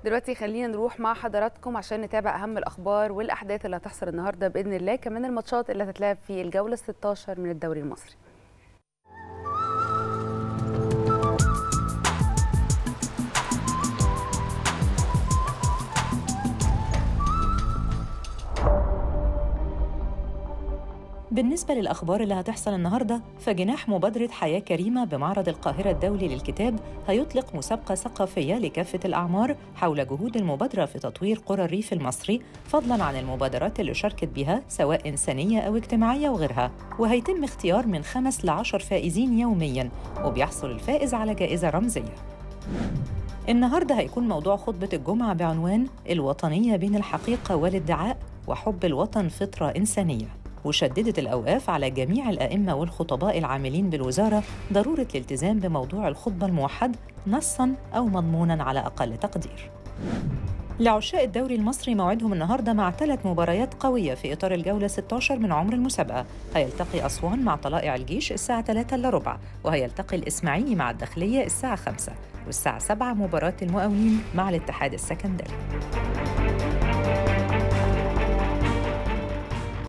دلوقتي خلينا نروح مع حضراتكم عشان نتابع اهم الاخبار والاحداث اللي هتحصل النهارده باذن الله كمان الماتشات اللي هتتلعب في الجوله 16 من الدوري المصري بالنسبة للأخبار اللي هتحصل النهاردة فجناح مبادرة حياة كريمة بمعرض القاهرة الدولي للكتاب هيطلق مسابقة ثقافية لكافة الأعمار حول جهود المبادرة في تطوير قرى الريف المصري فضلاً عن المبادرات اللي شاركت بها سواء إنسانية أو اجتماعية وغيرها وهيتم اختيار من خمس لعشر فائزين يومياً وبيحصل الفائز على جائزة رمزية النهارده هيكون موضوع خطبة الجمعة بعنوان الوطنية بين الحقيقة والادعاء وحب الوطن فطرة إنسانية وشددت الأوقاف على جميع الأئمة والخطباء العاملين بالوزارة ضرورة الالتزام بموضوع الخطبة الموحد نصاً أو مضموناً على أقل تقدير لعشاء الدوري المصري موعدهم النهارده مع ثلاث مباريات قوية في إطار الجولة 16 من عمر المسابقة، هيلتقي أسوان مع طلائع الجيش الساعة 3 إلا ربع، وهيلتقي الإسماعيلي مع الداخلية الساعة 5 والساعة 7 مباراة المقاولين مع الاتحاد السكندري.